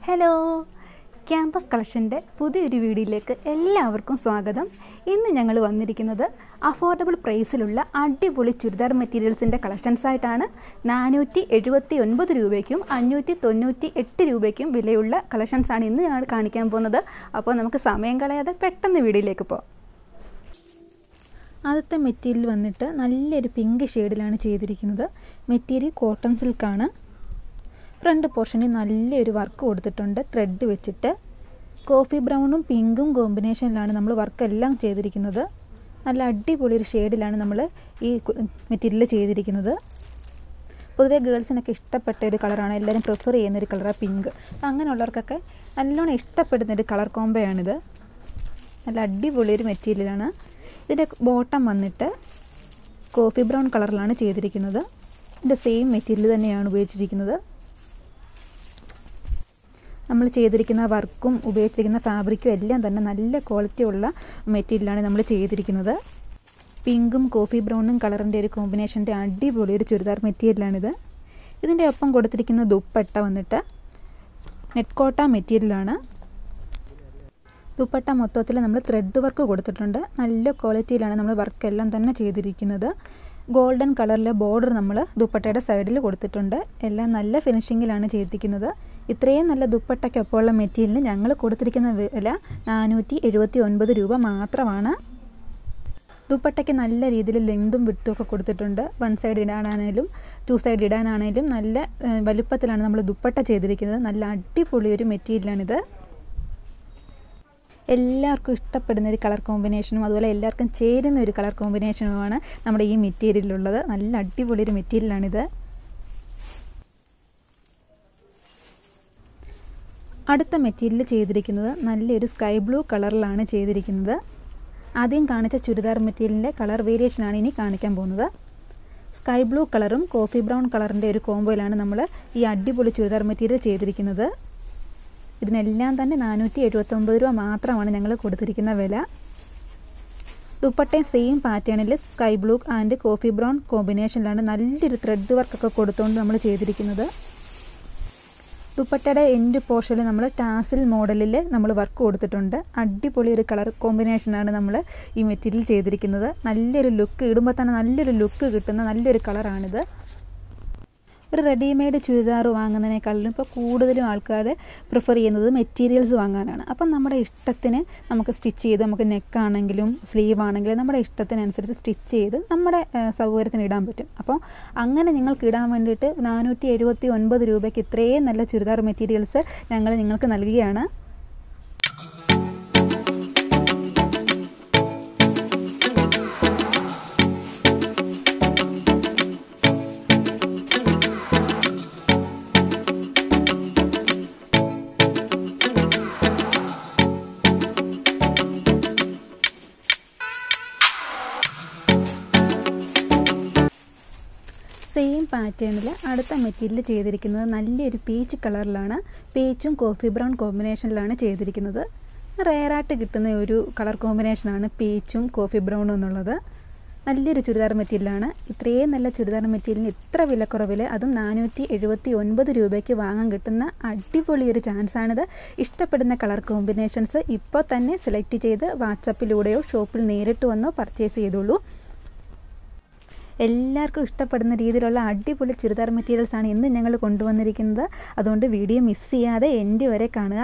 hello campus കളക്ഷൻ്റെ പുതിയൊരു വീഡിയോയിലേക്ക് എല്ലാവർക്കും സ്വാഗതം ഇന്ന് ഞങ്ങൾ വന്നിരിക്കുന്നത് അഫോർഡബിൾ പ്രൈസിലുള്ള അടിപൊളി ചുരിദാർ മെറ്റീരിയൽസിൻ്റെ കളക്ഷൻസ് ആയിട്ടാണ് നാനൂറ്റി എഴുപത്തി ഒൻപത് രൂപയ്ക്കും അഞ്ഞൂറ്റി തൊണ്ണൂറ്റി എട്ട് രൂപയ്ക്കും വിലയുള്ള കളക്ഷൻസാണ് ഇന്ന് ഞങ്ങൾ കാണിക്കാൻ പോകുന്നത് അപ്പോൾ നമുക്ക് സമയം കളയാതെ പെട്ടെന്ന് വീഡിയോയിലേക്ക് പോകാം ആദ്യത്തെ മെറ്റീരിയൽ വന്നിട്ട് നല്ലൊരു പിങ്ക് ഷെയ്ഡിലാണ് ചെയ്തിരിക്കുന്നത് മെറ്റീരിയൽ കോട്ടൺ സിൽക്കാണ് ഫ്രണ്ട് പോർഷനിൽ നല്ലൊരു വർക്ക് കൊടുത്തിട്ടുണ്ട് ത്രെഡ് വെച്ചിട്ട് കോഫി ബ്രൗണും പിങ്കും കോമ്പിനേഷനിലാണ് നമ്മൾ വർക്കെല്ലാം ചെയ്തിരിക്കുന്നത് നല്ല അടിപൊളി ഒരു ഷെയ്ഡിലാണ് നമ്മൾ ഈ മെറ്റീരിയൽ ചെയ്തിരിക്കുന്നത് പൊതുവെ ഗേൾസിനൊക്കെ ഇഷ്ടപ്പെട്ട ഒരു കളറാണ് എല്ലാവരും പ്രിഫർ ചെയ്യുന്ന ഒരു കളറാണ് പിങ്ക് അപ്പം അങ്ങനെയുള്ളവർക്കൊക്കെ നല്ലോണം ഇഷ്ടപ്പെടുന്ന ഒരു കളർ കോംബോയാണിത് നല്ല അടിപൊളി ഒരു മെറ്റീരിയലാണ് ഇതിൻ്റെ ബോട്ടം വന്നിട്ട് കോഫി ബ്രൗൺ കളറിലാണ് ചെയ്തിരിക്കുന്നത് ഇതിൻ്റെ സെയിം മെറ്റീരിയൽ തന്നെയാണ് ഉപയോഗിച്ചിരിക്കുന്നത് നമ്മൾ ചെയ്തിരിക്കുന്ന വർക്കും ഉപയോഗിച്ചിരിക്കുന്ന ഫാബ്രിക്കും എല്ലാം തന്നെ നല്ല ക്വാളിറ്റി ഉള്ള മെറ്റീരിയലാണ് നമ്മൾ ചെയ്തിരിക്കുന്നത് പിങ്കും കോഫി ബ്രൗണും കളറിൻ്റെ ഒരു കോമ്പിനേഷൻ്റെ അടിപൊളി ഒരു ചുരിദാർ മെറ്റീരിയലാണിത് ഇതിൻ്റെ ഒപ്പം കൊടുത്തിരിക്കുന്ന ദുപ്പട്ട വന്നിട്ട് നെറ്റ് കോട്ട മെറ്റീരിയലാണ് ദുപ്പട്ട മൊത്തത്തിൽ നമ്മൾ ത്രെഡ് വർക്ക് കൊടുത്തിട്ടുണ്ട് നല്ല ക്വാളിറ്റിയിലാണ് നമ്മൾ വർക്കെല്ലാം തന്നെ ചെയ്തിരിക്കുന്നത് ഗോൾഡൻ കളറിലെ ബോർഡർ നമ്മൾ ദുപ്പട്ടയുടെ സൈഡിൽ കൊടുത്തിട്ടുണ്ട് എല്ലാം നല്ല ഫിനിഷിങ്ങിലാണ് ചെയ്തിരിക്കുന്നത് ഇത്രയും നല്ല ദുപ്പട്ടയ്ക്കൊപ്പമുള്ള മെറ്റീരിയലിന് ഞങ്ങൾ കൊടുത്തിരിക്കുന്ന വില നാനൂറ്റി എഴുപത്തി ഒൻപത് രൂപ മാത്രമാണ് ദുപ്പട്ടയ്ക്ക് നല്ല രീതിയിൽ ലെങ്തും വിട്ടും ഒക്കെ കൊടുത്തിട്ടുണ്ട് വൺ സൈഡ് ഇടാനാണേലും ടു സൈഡ് ഇടാനാണേലും നല്ല വലുപ്പത്തിലാണ് നമ്മൾ ദുപ്പട്ട ചെയ്തിരിക്കുന്നത് നല്ല അടിപൊളി ഒരു മെറ്റീരിയലാണിത് എല്ലാവർക്കും ഇഷ്ടപ്പെടുന്ന ഒരു കളർ കോമ്പിനേഷനും അതുപോലെ എല്ലാവർക്കും ചേരുന്ന ഒരു കളർ കോമ്പിനേഷനുമാണ് നമ്മുടെ ഈ മെറ്റീരിയലിലുള്ളത് നല്ല അടിപൊളി ഒരു മെറ്റീരിയലാണിത് അടുത്ത മെറ്റീരിയൽ ചെയ്തിരിക്കുന്നത് നല്ലൊരു സ്കൈ ബ്ലൂ കളറിലാണ് ചെയ്തിരിക്കുന്നത് ആദ്യം കാണിച്ച ചുരിദാർ മെറ്റീരിയലിൻ്റെ കളർ വേരിയേഷനാണ് ഇനി കാണിക്കാൻ പോകുന്നത് സ്കൈ ബ്ലൂ കളറും കോഫി ബ്രൗൺ കളറിൻ്റെ ഒരു കോംബോയിലാണ് നമ്മൾ ഈ അടിപൊളി ചുരിദാർ മെറ്റീരിയൽ ചെയ്തിരിക്കുന്നത് ഇതിനെല്ലാം തന്നെ നാനൂറ്റി എഴുപത്തൊമ്പത് രൂപ മാത്രമാണ് ഞങ്ങൾ കൊടുത്തിരിക്കുന്ന വില ദുപ്പട്ടയും സെയിം പാറ്റേണിൽ sky blue and coffee brown കോമ്പിനേഷനിലാണ് നല്ലൊരു ത്രെഡ് വർക്കൊക്കെ കൊടുത്തുകൊണ്ട് നമ്മൾ ചെയ്തിരിക്കുന്നത് ദുപ്പട്ടയുടെ എൻഡ് പോർഷനിൽ നമ്മൾ ടാസിൽ മോഡലിൽ നമ്മൾ വർക്ക് കൊടുത്തിട്ടുണ്ട് അടിപൊളി ഒരു കളർ കോമ്പിനേഷനാണ് നമ്മൾ ഈ മെറ്റീരിയൽ ചെയ്തിരിക്കുന്നത് നല്ലൊരു ലുക്ക് ഇടുമ്പോൾ തന്നെ നല്ലൊരു ലുക്ക് കിട്ടുന്ന നല്ലൊരു കളറാണിത് ഒരു റെഡിമെയ്ഡ് ചുരിദാർ വാങ്ങുന്നതിനേക്കാളും ഇപ്പോൾ കൂടുതലും ആൾക്കാർ പ്രിഫർ ചെയ്യുന്നത് മെറ്റീരിയൽസ് വാങ്ങാനാണ് അപ്പം നമ്മുടെ ഇഷ്ടത്തിന് നമുക്ക് സ്റ്റിച്ച് ചെയ്ത് നമുക്ക് നെക്കാണെങ്കിലും സ്ലീവ് ആണെങ്കിലും നമ്മുടെ ഇഷ്ടത്തിനനുസരിച്ച് സ്റ്റിച്ച് ചെയ്ത് നമ്മുടെ സൗകര്യത്തിന് ഇടാൻ പറ്റും അപ്പോൾ അങ്ങനെ നിങ്ങൾക്ക് ഇടാൻ വേണ്ടിയിട്ട് നാനൂറ്റി എഴുപത്തി ഒൻപത് രൂപയ്ക്ക് ഇത്രയും നല്ല ചുരിദാർ മെറ്റീരിയൽസ് ഞങ്ങൾ നിങ്ങൾക്ക് നൽകുകയാണ് സെയിം പാറ്റേണിൽ അടുത്ത മെറ്റീരിയൽ ചെയ്തിരിക്കുന്നത് നല്ലൊരു പീച്ച് കളറിലാണ് പീച്ചും കോഫി ബ്രൗൺ കോമ്പിനേഷനിലാണ് ചെയ്തിരിക്കുന്നത് റെയറായിട്ട് കിട്ടുന്ന ഒരു കളർ കോമ്പിനേഷനാണ് പീച്ചും കോഫി ബ്രൗണും എന്നുള്ളത് നല്ലൊരു ചുരിദാർ മെറ്റീരിയലാണ് ഇത്രയും നല്ല ചുരിദാർ മെറ്റീരിയലിന് ഇത്ര വിലക്കുറവിൽ അതും നാനൂറ്റി എഴുപത്തി ഒൻപത് രൂപയ്ക്ക് വാങ്ങാൻ കിട്ടുന്ന അടിപൊളി ഒരു ചാൻസാണിത് ഇഷ്ടപ്പെടുന്ന കളർ കോമ്പിനേഷൻസ് ഇപ്പോൾ തന്നെ സെലക്ട് ചെയ്ത് വാട്സപ്പിലൂടെയോ ഷോപ്പിൽ നേരിട്ട് വന്നോ പർച്ചേസ് ചെയ്തോളൂ എല്ലാവർക്കും ഇഷ്ടപ്പെടുന്ന രീതിയിലുള്ള അടിപൊളി ചുരിദാർ മെറ്റീരിയൽസ് ആണ് ഇന്ന് ഞങ്ങൾ കൊണ്ടുവന്നിരിക്കുന്നത് അതുകൊണ്ട് വീഡിയോ മിസ് ചെയ്യാതെ എൻ്റെ വരെ കാണുക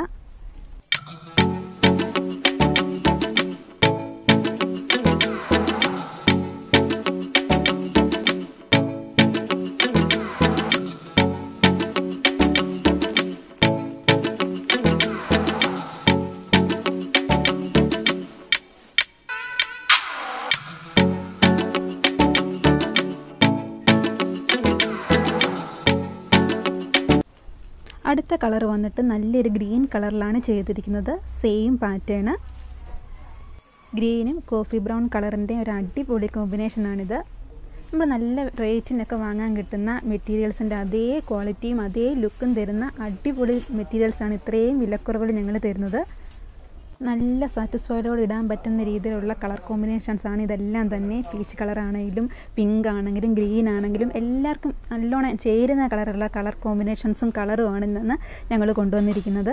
അടുത്ത കളർ വന്നിട്ട് നല്ലൊരു ഗ്രീൻ കളറിലാണ് ചെയ്തിരിക്കുന്നത് സെയിം പാറ്റേൺ ഗ്രീനും കോഫി ബ്രൗൺ കളറിൻ്റെ ഒരു അടിപൊളി കോമ്പിനേഷനാണിത് നമ്മൾ നല്ല റേറ്റിനൊക്കെ വാങ്ങാൻ കിട്ടുന്ന മെറ്റീരിയൽസിൻ്റെ അതേ ക്വാളിറ്റിയും അതേ ലുക്കും തരുന്ന അടിപൊളി മെറ്റീരിയൽസാണ് ഇത്രയും വിലക്കുറവിൽ ഞങ്ങൾ തരുന്നത് നല്ല സാറ്റിസ്ഫൈഡോടെ ഇടാൻ പറ്റുന്ന രീതിയിലുള്ള കളർ കോമ്പിനേഷൻസ് ആണ് ഇതെല്ലാം തന്നെ പീച്ച് കളർ ആണെങ്കിലും പിങ്ക് ആണെങ്കിലും ഗ്രീൻ ആണെങ്കിലും എല്ലാവർക്കും നല്ലോണം ചേരുന്ന കളറുള്ള കളർ കോമ്പിനേഷൻസും കളറും ആണ് ഇന്ന് ഞങ്ങൾ കൊണ്ടുവന്നിരിക്കുന്നത്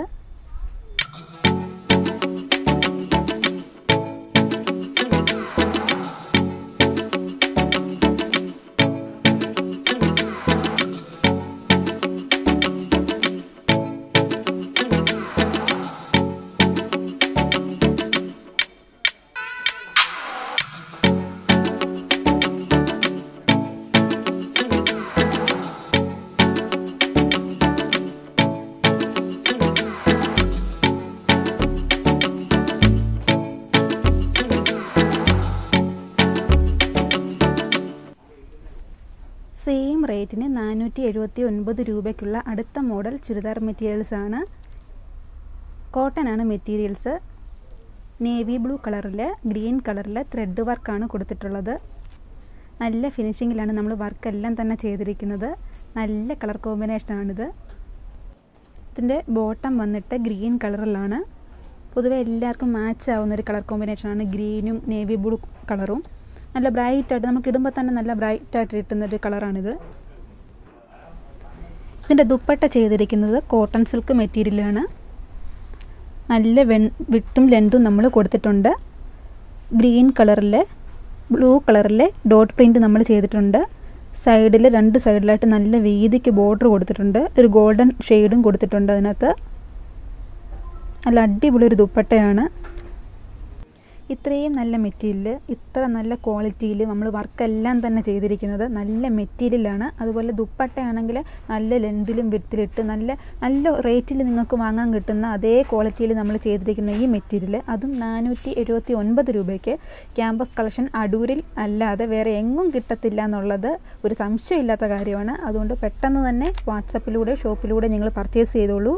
സെയിം റേറ്റിന് നാനൂറ്റി എഴുപത്തി ഒൻപത് രൂപയ്ക്കുള്ള അടുത്ത മോഡൽ ചുരിദാർ മെറ്റീരിയൽസ് ആണ് കോട്ടൺ ആണ് മെറ്റീരിയൽസ് നേവി ബ്ലൂ കളറിൽ ഗ്രീൻ കളറിൽ ത്രെഡ് വർക്കാണ് കൊടുത്തിട്ടുള്ളത് നല്ല ഫിനിഷിങ്ങിലാണ് നമ്മൾ വർക്കെല്ലാം തന്നെ ചെയ്തിരിക്കുന്നത് നല്ല കളർ കോമ്പിനേഷനാണിത് ഇതിൻ്റെ ബോട്ടം വന്നിട്ട് ഗ്രീൻ കളറിലാണ് പൊതുവെ എല്ലാവർക്കും മാച്ച് ആവുന്ന ഒരു കളർ കോമ്പിനേഷനാണ് ഗ്രീനും നേവി ബ്ലൂ കളറും നല്ല ബ്രൈറ്റായിട്ട് നമുക്ക് ഇടുമ്പോൾ തന്നെ നല്ല ബ്രൈറ്റായിട്ട് കിട്ടുന്ന ഒരു കളറാണിത് ഇതിൻ്റെ ദുപ്പട്ട ചെയ്തിരിക്കുന്നത് കോട്ടൺ സിൽക്ക് മെറ്റീരിയലാണ് നല്ല വെൺ വിട്ടും ലെങ്തും നമ്മൾ കൊടുത്തിട്ടുണ്ട് ഗ്രീൻ കളറിലെ ബ്ലൂ കളറിലെ ഡോട്ട് പ്രിൻറ്റ് നമ്മൾ ചെയ്തിട്ടുണ്ട് സൈഡിൽ രണ്ട് സൈഡിലായിട്ട് നല്ല വീതിക്ക് ബോർഡർ കൊടുത്തിട്ടുണ്ട് ഒരു ഗോൾഡൻ ഷെയ്ഡും കൊടുത്തിട്ടുണ്ട് അതിനകത്ത് നല്ല അടിപൊളി ഒരു ദുപ്പട്ടയാണ് ഇത്രയും നല്ല മെറ്റീരിയൽ ഇത്ര നല്ല ക്വാളിറ്റിയിൽ നമ്മൾ വർക്കെല്ലാം തന്നെ ചെയ്തിരിക്കുന്നത് നല്ല മെറ്റീരിയലാണ് അതുപോലെ ദുപ്പട്ടയാണെങ്കിൽ നല്ല ലെന്തിലും വിത്തിലിട്ട് നല്ല നല്ല റേറ്റിൽ നിങ്ങൾക്ക് വാങ്ങാൻ കിട്ടുന്ന അതേ ക്വാളിറ്റിയിൽ നമ്മൾ ചെയ്തിരിക്കുന്ന ഈ മെറ്റീരിയൽ അതും നാനൂറ്റി എഴുപത്തി ഒൻപത് രൂപയ്ക്ക് ക്യാമ്പസ് കളക്ഷൻ അടൂരിൽ അല്ലാതെ വേറെ എങ്ങും കിട്ടത്തില്ല എന്നുള്ളത് ഒരു സംശയമില്ലാത്ത കാര്യമാണ് അതുകൊണ്ട് പെട്ടെന്ന് തന്നെ വാട്സപ്പിലൂടെ ഷോപ്പിലൂടെ നിങ്ങൾ പർച്ചേസ് ചെയ്തോളൂ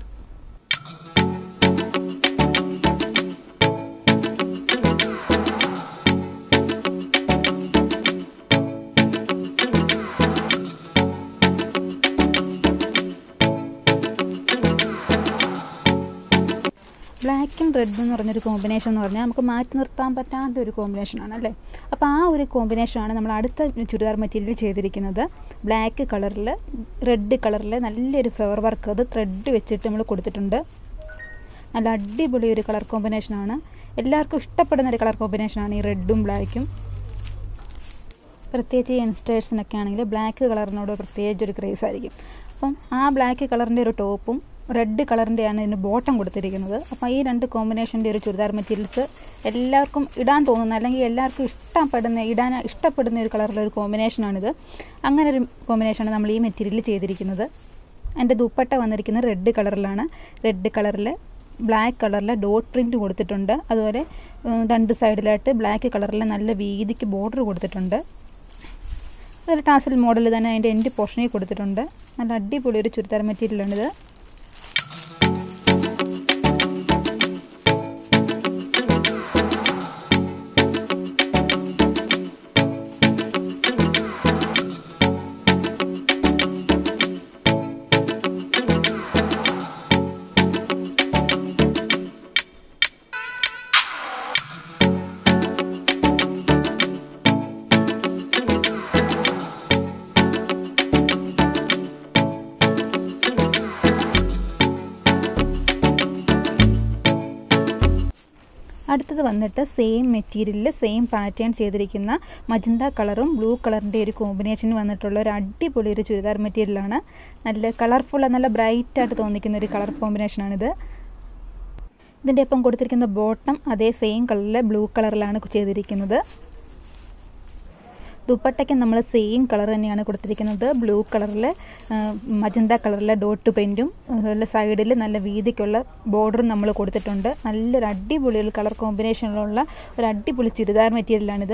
ബ്ലാക്കും റെഡും എന്ന് പറഞ്ഞൊരു കോമ്പിനേഷൻ എന്ന് പറഞ്ഞാൽ നമുക്ക് മാറ്റി നിർത്താൻ പറ്റാത്ത ഒരു കോമ്പിനേഷനാണ് അല്ലേ അപ്പോൾ ആ ഒരു കോമ്പിനേഷനാണ് നമ്മൾ അടുത്ത ചുരിദാർ മെറ്റീരിയൽ ചെയ്തിരിക്കുന്നത് ബ്ലാക്ക് കളറിൽ റെഡ് കളറിൽ നല്ലൊരു ഫ്ലവർ വർക്ക് അത് ത്രെഡ് വെച്ചിട്ട് നമ്മൾ കൊടുത്തിട്ടുണ്ട് നല്ല അടിപൊളി ഒരു കളർ കോമ്പിനേഷനാണ് എല്ലാവർക്കും ഇഷ്ടപ്പെടുന്ന ഒരു കളർ കോമ്പിനേഷനാണ് ഈ റെഡും ബ്ലാക്കും പ്രത്യേകിച്ച് ഈ യങ്സ്റ്റേഴ്സിനൊക്കെ ആണെങ്കിൽ ബ്ലാക്ക് കളറിനോട് പ്രത്യേകിച്ച് ഒരു ക്രേസ് ആയിരിക്കും അപ്പം ആ ബ്ലാക്ക് കളറിൻ്റെ ഒരു ടോപ്പും റെഡ് കളറിൻ്റെയാണ് ഇതിന് ബോട്ടം കൊടുത്തിരിക്കുന്നത് അപ്പോൾ ഈ രണ്ട് കോമ്പിനേഷൻ്റെ ഒരു ചുരിദാർ മെറ്റീരിയൽസ് എല്ലാവർക്കും ഇടാൻ തോന്നുന്ന അല്ലെങ്കിൽ എല്ലാവർക്കും ഇഷ്ടപ്പെടുന്ന ഇടാൻ ഇഷ്ടപ്പെടുന്ന ഒരു കളറിലുള്ള ഒരു കോമ്പിനേഷനാണിത് അങ്ങനെ ഒരു കോമ്പിനേഷനാണ് നമ്മൾ ഈ മെറ്റീരിയൽ ചെയ്തിരിക്കുന്നത് എൻ്റെ ദുപ്പട്ട വന്നിരിക്കുന്നത് റെഡ് കളറിലാണ് റെഡ് കളറിൽ ബ്ലാക്ക് കളറിൽ ഡോട്ട് പ്രിൻറ്റ് കൊടുത്തിട്ടുണ്ട് അതുപോലെ രണ്ട് സൈഡിലായിട്ട് ബ്ലാക്ക് കളറിൽ നല്ല വീതിക്ക് ബോർഡർ കൊടുത്തിട്ടുണ്ട് അതൊരു ടാസൽ മോഡൽ തന്നെ അതിൻ്റെ എൻഡ് പോർഷനിൽ കൊടുത്തിട്ടുണ്ട് നല്ല അടിപൊളി ഒരു ചുരിദാർ മെറ്റീരിയലാണിത് അടുത്തത് വന്നിട്ട് സെയിം മെറ്റീരിയലിൽ സെയിം പാറ്റേൺ ചെയ്തിരിക്കുന്ന മജന്ത കളറും ബ്ലൂ കളറിൻ്റെ ഒരു കോമ്പിനേഷൻ വന്നിട്ടുള്ള ഒരു അടിപൊളി ഒരു ചുരിദാർ മെറ്റീരിയലാണ് നല്ല കളർഫുൾ നല്ല ബ്രൈറ്റായിട്ട് തോന്നിക്കുന്ന ഒരു കളർ കോമ്പിനേഷനാണിത് ഇതിൻ്റെ ഒപ്പം കൊടുത്തിരിക്കുന്ന ബോട്ടം അതേ സെയിം കളറിൽ ബ്ലൂ കളറിലാണ് ചെയ്തിരിക്കുന്നത് ദുപ്പട്ടയ്ക്ക് നമ്മൾ സെയിം കളർ തന്നെയാണ് കൊടുത്തിരിക്കുന്നത് ബ്ലൂ കളറിൽ മജന്ത കളറിലെ ഡോട്ട് പ്രിൻറ്റും അതുപോലെ സൈഡിൽ നല്ല വീതിക്കുള്ള ബോർഡറും നമ്മൾ കൊടുത്തിട്ടുണ്ട് നല്ലൊരു അടിപൊളി ഒരു കളർ കോമ്പിനേഷനിലുള്ള ഒരു അടിപൊളി ചുരിദാർ മെറ്റീരിയലാണിത്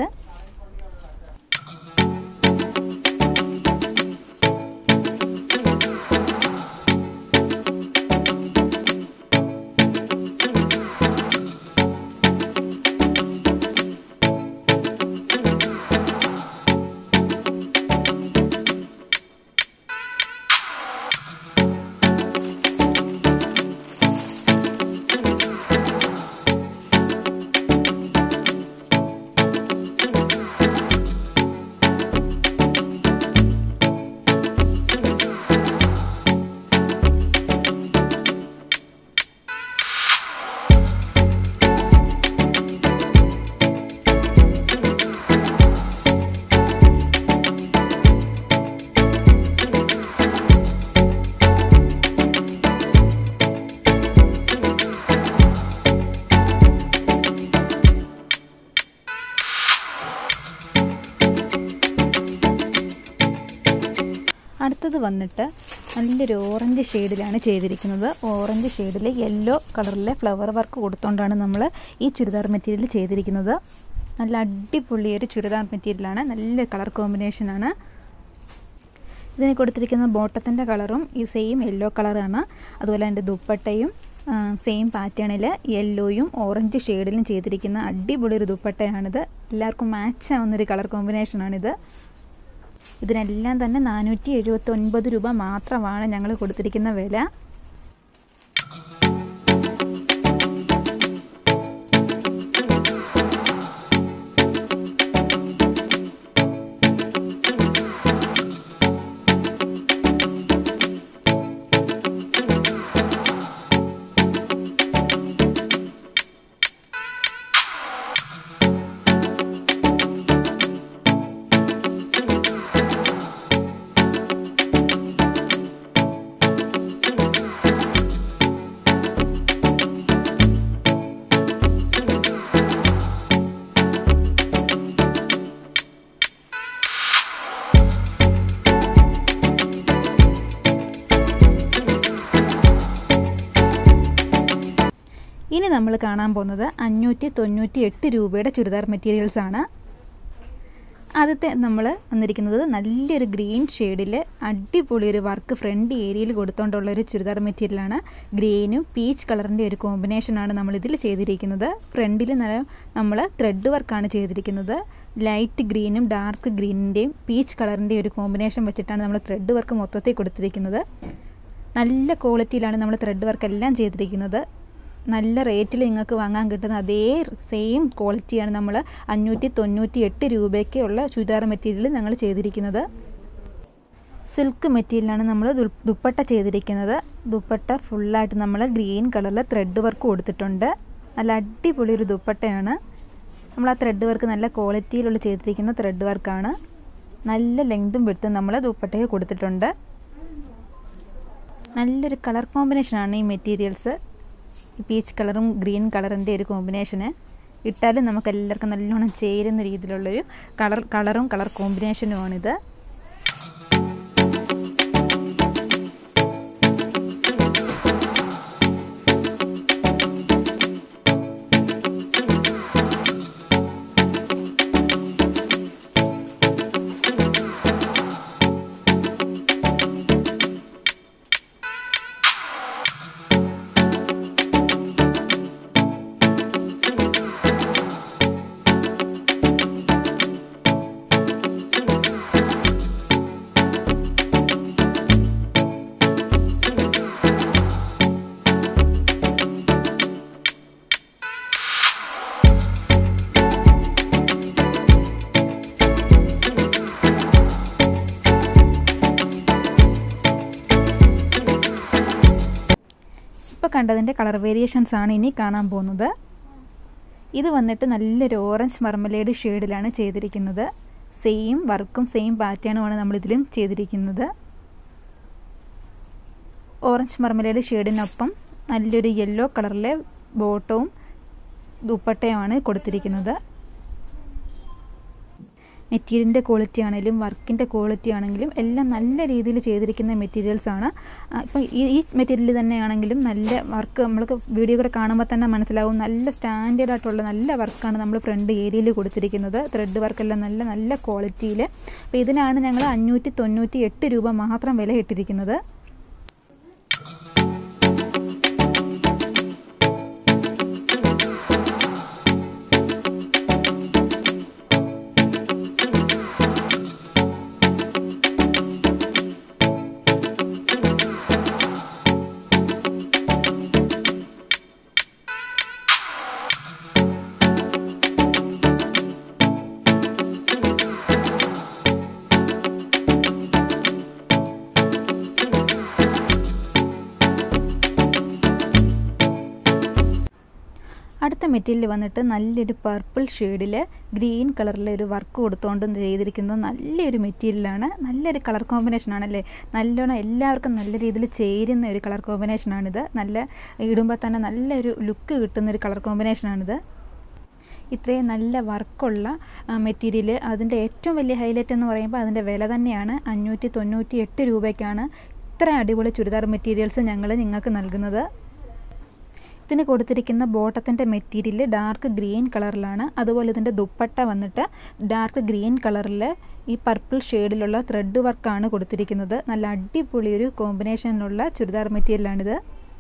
അടുത്തത് വന്നിട്ട് നല്ലൊരു ഓറഞ്ച് ഷെയ്ഡിലാണ് ചെയ്തിരിക്കുന്നത് ഓറഞ്ച് ഷെയ്ഡിൽ യെല്ലോ കളറിലെ ഫ്ലവർ വർക്ക് കൊടുത്തുകൊണ്ടാണ് നമ്മൾ ഈ ചുരിദാർ മെറ്റീരിയൽ ചെയ്തിരിക്കുന്നത് നല്ല അടിപൊളി ഒരു ചുരിദാർ മെറ്റീരിയലാണ് നല്ല കളർ കോമ്പിനേഷനാണ് ഇതിന് കൊടുത്തിരിക്കുന്ന ബോട്ടത്തിൻ്റെ കളറും ഈ സെയിം യെല്ലോ കളറാണ് അതുപോലെ അതിൻ്റെ ദുപ്പട്ടയും സെയിം പാറ്റേണിൽ യെല്ലോയും ഓറഞ്ച് ഷെയ്ഡിലും ചെയ്തിരിക്കുന്ന അടിപൊളി ഒരു ദുപ്പട്ടയാണിത് എല്ലാവർക്കും മാച്ച് ആവുന്നൊരു കളർ കോമ്പിനേഷനാണിത് ഇതിനെല്ലാം തന്നെ നാനൂറ്റി എഴുപത്തി ഒൻപത് രൂപ മാത്രമാണ് ഞങ്ങൾ കൊടുത്തിരിക്കുന്ന വില ഇനി നമ്മൾ കാണാൻ പോകുന്നത് അഞ്ഞൂറ്റി തൊണ്ണൂറ്റി എട്ട് രൂപയുടെ ചുരിദാർ മെറ്റീരിയൽസ് ആണ് ആദ്യത്തെ നമ്മൾ വന്നിരിക്കുന്നത് നല്ലൊരു ഗ്രീൻ ഷെയ്ഡിൽ അടിപൊളി ഒരു വർക്ക് ഫ്രണ്ട് ഏരിയയിൽ കൊടുത്തുകൊണ്ടുള്ള ഒരു ചുരിദാർ മെറ്റീരിയലാണ് ഗ്രീനും പീച്ച് കളറിൻ്റെ ഒരു കോമ്പിനേഷനാണ് നമ്മൾ ഇതിൽ ചെയ്തിരിക്കുന്നത് ഫ്രണ്ടിൽ നല്ല നമ്മൾ ത്രെഡ് വർക്കാണ് ചെയ്തിരിക്കുന്നത് ലൈറ്റ് ഗ്രീനും ഡാർക്ക് ഗ്രീനിൻ്റെയും പീച്ച് കളറിൻ്റെ ഒരു കോമ്പിനേഷൻ വെച്ചിട്ടാണ് നമ്മൾ ത്രെഡ് വർക്ക് മൊത്തത്തിൽ കൊടുത്തിരിക്കുന്നത് നല്ല ക്വാളിറ്റിയിലാണ് നമ്മൾ ത്രെഡ് വർക്ക് എല്ലാം ചെയ്തിരിക്കുന്നത് നല്ല റേറ്റിൽ നിങ്ങൾക്ക് വാങ്ങാൻ കിട്ടുന്ന അതേ സെയിം ക്വാളിറ്റിയാണ് നമ്മൾ അഞ്ഞൂറ്റി തൊണ്ണൂറ്റി എട്ട് രൂപയ്ക്കുള്ള ചുരിദാർ മെറ്റീരിയൽ ഞങ്ങൾ ചെയ്തിരിക്കുന്നത് സിൽക്ക് മെറ്റീരിയലാണ് നമ്മൾ ദുപ്പട്ട ചെയ്തിരിക്കുന്നത് ദുപ്പട്ട ഫുള്ളായിട്ട് നമ്മൾ ഗ്രീൻ കളറിൽ ത്രെഡ് വർക്ക് കൊടുത്തിട്ടുണ്ട് നല്ല അടിപൊളി ഒരു ദുപ്പട്ടയാണ് നമ്മൾ ആ ത്രെഡ് വർക്ക് നല്ല ക്വാളിറ്റിയിലുള്ള ചെയ്തിരിക്കുന്ന ത്രെഡ് വർക്കാണ് നല്ല ലെങ്തും വിട്ടും നമ്മൾ ദുപ്പട്ടയ്ക്ക് കൊടുത്തിട്ടുണ്ട് നല്ലൊരു കളർ കോമ്പിനേഷനാണ് ഈ മെറ്റീരിയൽസ് പീച്ച് കളറും ഗ്രീൻ കളറിൻ്റെ ഒരു കോമ്പിനേഷന് ഇട്ടാലും നമുക്ക് എല്ലാവർക്കും നല്ലോണം ചേരുന്ന രീതിയിലുള്ളൊരു കളർ കളറും കളർ കോമ്പിനേഷനുമാണിത് ഇപ്പോൾ കണ്ടതിൻ്റെ കളർ വേരിയേഷൻസ് ആണ് ഇനി കാണാൻ പോകുന്നത് ഇത് വന്നിട്ട് നല്ലൊരു ഓറഞ്ച് മർമലേഡ് ഷെയ്ഡിലാണ് ചെയ്തിരിക്കുന്നത് സെയിം വർക്കും സെയിം പാറ്റേണുമാണ് നമ്മളിതിലും ചെയ്തിരിക്കുന്നത് ഓറഞ്ച് മർമലേഡ് ഷെയ്ഡിനൊപ്പം നല്ലൊരു യെല്ലോ കളറിലെ ബോട്ടവും ദുപ്പട്ടയുമാണ് കൊടുത്തിരിക്കുന്നത് മെറ്റീരിയലിൻ്റെ ക്വാളിറ്റി ആണെങ്കിലും വർക്കിൻ്റെ ക്വാളിറ്റി ആണെങ്കിലും എല്ലാം നല്ല രീതിയിൽ ചെയ്തിരിക്കുന്ന മെറ്റീരിയൽസ് ആണ് ഇപ്പം ഈ ഈ മെറ്റീരിയൽ തന്നെയാണെങ്കിലും നല്ല വർക്ക് നമ്മൾക്ക് വീഡിയോ കൂടെ കാണുമ്പോൾ തന്നെ മനസ്സിലാവും നല്ല സ്റ്റാൻഡേർഡ് ആയിട്ടുള്ള നല്ല വർക്കാണ് നമ്മൾ ഫ്രണ്ട് ഏരിയയിൽ കൊടുത്തിരിക്കുന്നത് ത്രെഡ് വർക്കെല്ലാം നല്ല നല്ല ക്വാളിറ്റിയിൽ അപ്പോൾ ഇതിനാണ് ഞങ്ങൾ അഞ്ഞൂറ്റി തൊണ്ണൂറ്റി എട്ട് രൂപ മാത്രം വില ഇട്ടിരിക്കുന്നത് അടുത്ത മെറ്റീരിയൽ വന്നിട്ട് നല്ലൊരു പർപ്പിൾ ഷെയ്ഡിൽ ഗ്രീൻ കളറിലെ ഒരു വർക്ക് കൊടുത്തുകൊണ്ട് ചെയ്തിരിക്കുന്നത് നല്ലൊരു മെറ്റീരിയലാണ് നല്ലൊരു കളർ കോമ്പിനേഷൻ ആണല്ലേ നല്ലോണം എല്ലാവർക്കും നല്ല രീതിയിൽ ചേരുന്ന ഒരു കളർ കോമ്പിനേഷനാണിത് നല്ല ഇടുമ്പോൾ തന്നെ നല്ലൊരു ലുക്ക് കിട്ടുന്ന ഒരു കളർ കോമ്പിനേഷനാണിത് ഇത്രയും നല്ല വർക്കുള്ള മെറ്റീരിയൽ അതിൻ്റെ ഏറ്റവും വലിയ ഹൈലൈറ്റ് എന്ന് പറയുമ്പോൾ അതിൻ്റെ വില തന്നെയാണ് അഞ്ഞൂറ്റി തൊണ്ണൂറ്റി എട്ട് രൂപയ്ക്കാണ് ഇത്ര അടിപൊളി ചുരിദാർ മെറ്റീരിയൽസ് ഞങ്ങൾ നിങ്ങൾക്ക് നൽകുന്നത് ഇതിന് കൊടുത്തിരിക്കുന്ന ബോട്ടത്തിൻ്റെ മെറ്റീരിയൽ ഡാർക്ക് ഗ്രീൻ കളറിലാണ് അതുപോലെ ഇതിൻ്റെ ദുപ്പട്ട വന്നിട്ട് ഡാർക്ക് ഗ്രീൻ കളറിൽ ഈ പർപ്പിൾ ഷെയ്ഡിലുള്ള ത്രെഡ് വർക്കാണ് കൊടുത്തിരിക്കുന്നത് നല്ല അടിപൊളി ഒരു കോമ്പിനേഷനിലുള്ള ചുരിദാർ മെറ്റീരിയലാണിത്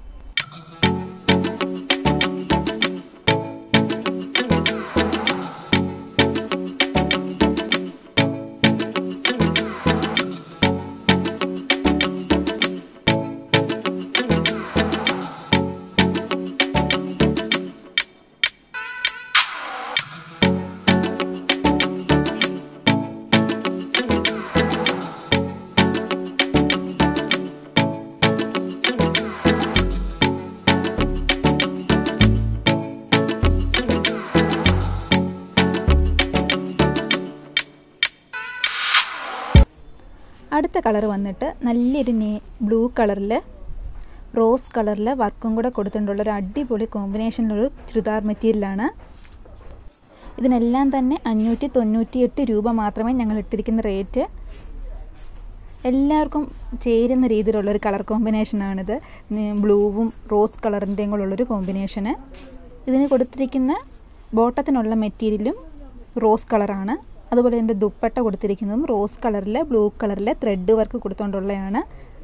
അടുത്ത കളർ വന്നിട്ട് നല്ലൊരു നേ ബ്ലൂ കളറിൽ റോസ് കളറിൽ വർക്കും കൂടെ കൊടുത്തിട്ടുള്ള ഒരു അടിപൊളി കോമ്പിനേഷനിലൊരു ചുരിദാർ മെറ്റീരിയലാണ് ഇതിനെല്ലാം തന്നെ അഞ്ഞൂറ്റി തൊണ്ണൂറ്റി എട്ട് രൂപ മാത്രമേ ഞങ്ങൾ ഇട്ടിരിക്കുന്ന റേറ്റ് എല്ലാവർക്കും ചേരുന്ന രീതിയിലുള്ളൊരു കളർ കോമ്പിനേഷനാണിത് ബ്ലൂവും റോസ് കളറിൻ്റെയും കൂടെയുള്ളൊരു കോമ്പിനേഷന് ഇതിന് കൊടുത്തിരിക്കുന്ന ബോട്ടത്തിനുള്ള മെറ്റീരിയലും റോസ് കളറാണ് അതുപോലെ ഇതിൻ്റെ ദുപ്പട്ട കൊടുത്തിരിക്കുന്നതും റോസ് കളറിലെ ബ്ലൂ കളറിലെ ത്രെഡ് വർക്ക് കൊടുത്തുകൊണ്ടുള്ളതാണ്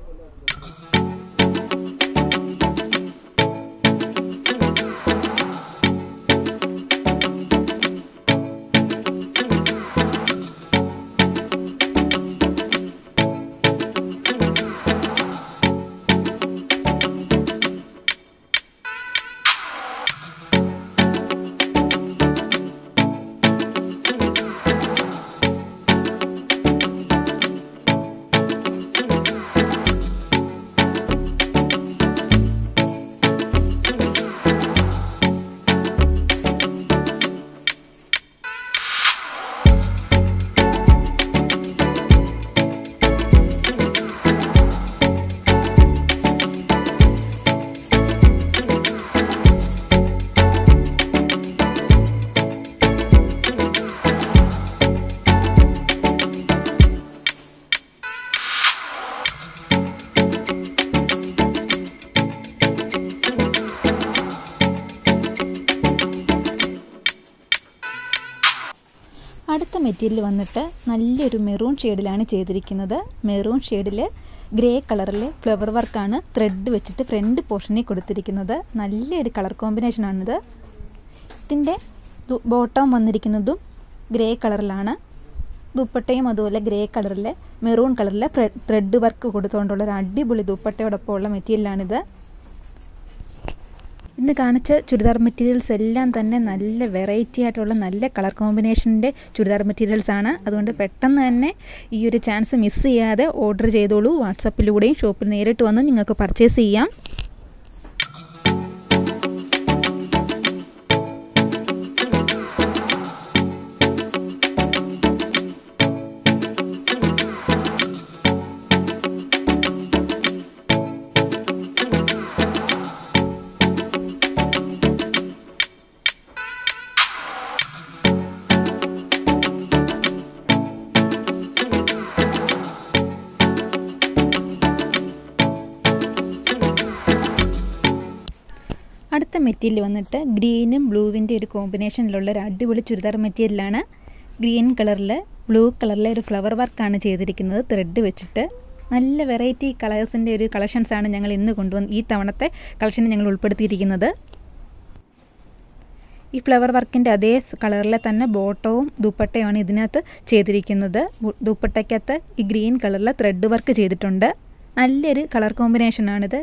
അടുത്ത മെറ്റീരിയൽ വന്നിട്ട് നല്ലൊരു മെറൂൺ ഷെയ്ഡിലാണ് ചെയ്തിരിക്കുന്നത് മെറൂൺ ഷെയ്ഡിൽ ഗ്രേ കളറിൽ ഫ്ലവർ വർക്കാണ് ത്രെഡ് വെച്ചിട്ട് ഫ്രണ്ട് പോർഷനിൽ കൊടുത്തിരിക്കുന്നത് നല്ലൊരു കളർ കോമ്പിനേഷനാണിത് ഇതിൻ്റെ ബോട്ടം വന്നിരിക്കുന്നതും ഗ്രേ കളറിലാണ് ദുപ്പട്ടയും അതുപോലെ ഗ്രേ കളറിൽ മെറൂൺ കളറിൽ ത്രെഡ് വർക്ക് കൊടുത്തുകൊണ്ടുള്ള ഒരു അടിപൊളി ദുപ്പട്ടയോടൊപ്പം ഉള്ള മെറ്റീരിയലാണിത് ഇന്ന് കാണിച്ച ചുരിദാർ മെറ്റീരിയൽസ് എല്ലാം തന്നെ നല്ല വെറൈറ്റി ആയിട്ടുള്ള നല്ല കളർ കോമ്പിനേഷൻ്റെ ചുരിദാർ മെറ്റീരിയൽസ് ആണ് അതുകൊണ്ട് പെട്ടെന്ന് തന്നെ ഈ ഒരു ചാൻസ് മിസ് ചെയ്യാതെ ഓർഡർ ചെയ്തോളൂ വാട്സപ്പിലൂടെയും ഷോപ്പിൽ നേരിട്ട് വന്ന് നിങ്ങൾക്ക് പർച്ചേസ് ചെയ്യാം അടുത്ത മെറ്റീരിയൽ വന്നിട്ട് ഗ്രീനും ബ്ലൂവിൻ്റെ ഒരു കോമ്പിനേഷനിലുള്ള ഒരു അടിപൊളി ചുരിദാർ മെറ്റീരിയലാണ് ഗ്രീൻ കളറിൽ ബ്ലൂ കളറിലെ ഒരു ഫ്ലവർ വർക്കാണ് ചെയ്തിരിക്കുന്നത് ത്രെഡ് വെച്ചിട്ട് നല്ല വെറൈറ്റി കളേഴ്സിൻ്റെ ഒരു കളക്ഷൻസാണ് ഞങ്ങൾ ഇന്ന് കൊണ്ടുവന്ന് ഈ തവണത്തെ കളക്ഷനിൽ ഞങ്ങൾ ഉൾപ്പെടുത്തിയിരിക്കുന്നത് ഈ ഫ്ലവർ വർക്കിൻ്റെ അതേ കളറിലെ തന്നെ ബോട്ടവും ദുപ്പട്ടയുമാണ് ഇതിനകത്ത് ചെയ്തിരിക്കുന്നത് ദുപ്പട്ടയ്ക്കകത്ത് ഈ ഗ്രീൻ കളറിലെ ത്രെഡ് വർക്ക് ചെയ്തിട്ടുണ്ട് നല്ലൊരു കളർ കോമ്പിനേഷനാണിത്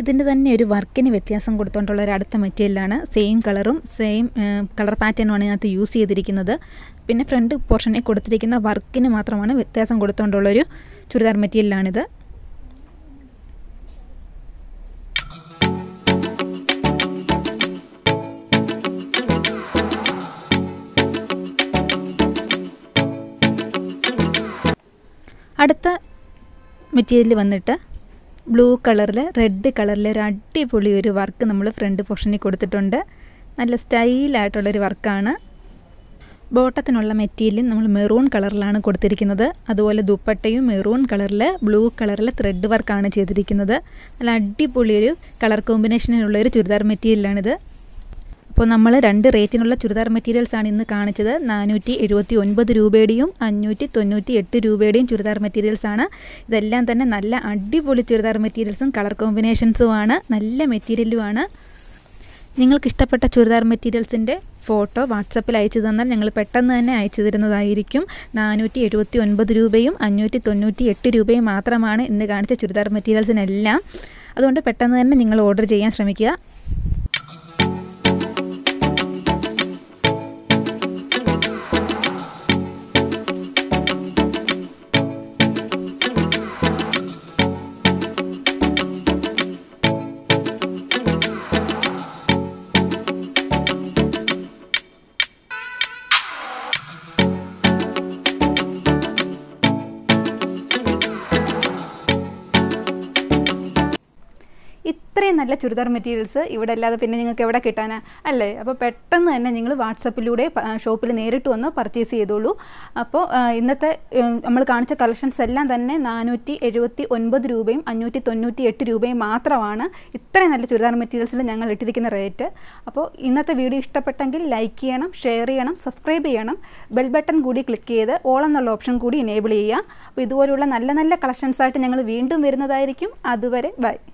ഇതിൻ്റെ തന്നെ ഒരു വർക്കിന് വ്യത്യാസം കൊടുത്തുകൊണ്ടുള്ള ഒരു അടുത്ത മെറ്റീരിയലാണ് സെയിം കളറും സെയിം കളർ പാറ്റേണുമാണ് ഇതിനകത്ത് യൂസ് ചെയ്തിരിക്കുന്നത് പിന്നെ ഫ്രണ്ട് പോർഷനിൽ കൊടുത്തിരിക്കുന്ന വർക്കിന് മാത്രമാണ് വ്യത്യാസം കൊടുത്തുകൊണ്ടുള്ളൊരു ചുരിദാർ മെറ്റീരിയലാണിത് അടുത്ത മെറ്റീരിയൽ വന്നിട്ട് ബ്ലൂ കളറിൽ റെഡ് കളറിൽ ഒരു അടിപൊളി ഒരു വർക്ക് നമ്മൾ ഫ്രണ്ട് പോർഷനിൽ കൊടുത്തിട്ടുണ്ട് നല്ല സ്റ്റൈലായിട്ടുള്ളൊരു വർക്കാണ് ബോട്ടത്തിനുള്ള മെറ്റീരിയൽ നമ്മൾ മെറൂൺ കളറിലാണ് കൊടുത്തിരിക്കുന്നത് അതുപോലെ ദുപ്പട്ടയും മെറൂൺ കളറിൽ ബ്ലൂ കളറിൽ ത്രെഡ് വർക്കാണ് ചെയ്തിരിക്കുന്നത് നല്ല അടിപൊളി ഒരു കളർ കോമ്പിനേഷനിലുള്ള ഒരു ചുരിദാർ മെറ്റീരിയലാണിത് അപ്പോൾ നമ്മൾ രണ്ട് റേറ്റിനുള്ള ചുരിദാർ മെറ്റീരിയൽസ് ആണ് ഇന്ന് കാണിച്ചത് നാനൂറ്റി എഴുപത്തി ഒൻപത് രൂപയുടെയും അഞ്ഞൂറ്റി തൊണ്ണൂറ്റി എട്ട് രൂപയുടെയും ചുരിദാർ മെറ്റീരിയൽസ് ആണ് ഇതെല്ലാം തന്നെ നല്ല അടിപൊളി ചുരിദാർ മെറ്റീരിയൽസും കളർ കോമ്പിനേഷൻസുമാണ് നല്ല മെറ്റീരിയലുമാണ് നിങ്ങൾക്ക് ഇഷ്ടപ്പെട്ട ചുരിദാർ മെറ്റീരിയൽസിൻ്റെ ഫോട്ടോ വാട്സപ്പിൽ അയച്ചു തന്നാൽ ഞങ്ങൾ പെട്ടെന്ന് തന്നെ അയച്ചു തരുന്നതായിരിക്കും നാനൂറ്റി എഴുപത്തി ഒൻപത് രൂപയും അഞ്ഞൂറ്റി തൊണ്ണൂറ്റി എട്ട് രൂപയും മാത്രമാണ് ഇന്ന് കാണിച്ച ചുരിദാർ മെറ്റീരിയൽസിനെല്ലാം അതുകൊണ്ട് പെട്ടെന്ന് തന്നെ നിങ്ങൾ ഓർഡർ ചെയ്യാൻ ശ്രമിക്കുക ഇത്രയും നല്ല ചുരിദാർ മെറ്റീരിയൽസ് ഇവിടെ അല്ലാതെ പിന്നെ നിങ്ങൾക്ക് എവിടെ കിട്ടാനാ അല്ലേ അപ്പോൾ പെട്ടെന്ന് തന്നെ നിങ്ങൾ വാട്സപ്പിലൂടെ ഷോപ്പിൽ നേരിട്ട് വന്ന് പർച്ചേസ് ചെയ്തോളൂ അപ്പോൾ ഇന്നത്തെ നമ്മൾ കാണിച്ച കളക്ഷൻസ് എല്ലാം തന്നെ നാനൂറ്റി എഴുപത്തി ഒൻപത് രൂപയും അഞ്ഞൂറ്റി തൊണ്ണൂറ്റി എട്ട് രൂപയും മാത്രമാണ് ഇത്രയും നല്ല ചുരിദാർ മെറ്റീരിയൽസിൽ ഞങ്ങൾ ഇട്ടിരിക്കുന്ന റേറ്റ് അപ്പോൾ ഇന്നത്തെ വീഡിയോ ഇഷ്ടപ്പെട്ടെങ്കിൽ ലൈക്ക് ചെയ്യണം ഷെയർ ചെയ്യണം സബ്സ്ക്രൈബ് ചെയ്യണം ബെൽ ബട്ടൺ കൂടി ക്ലിക്ക് ചെയ്ത് ഓൾ എന്നുള്ള ഓപ്ഷൻ കൂടി എനേബിൾ ചെയ്യുക അപ്പോൾ ഇതുപോലുള്ള നല്ല നല്ല കളക്ഷൻസ് ആയിട്ട് ഞങ്ങൾ വീണ്ടും വരുന്നതായിരിക്കും അതുവരെ ബൈ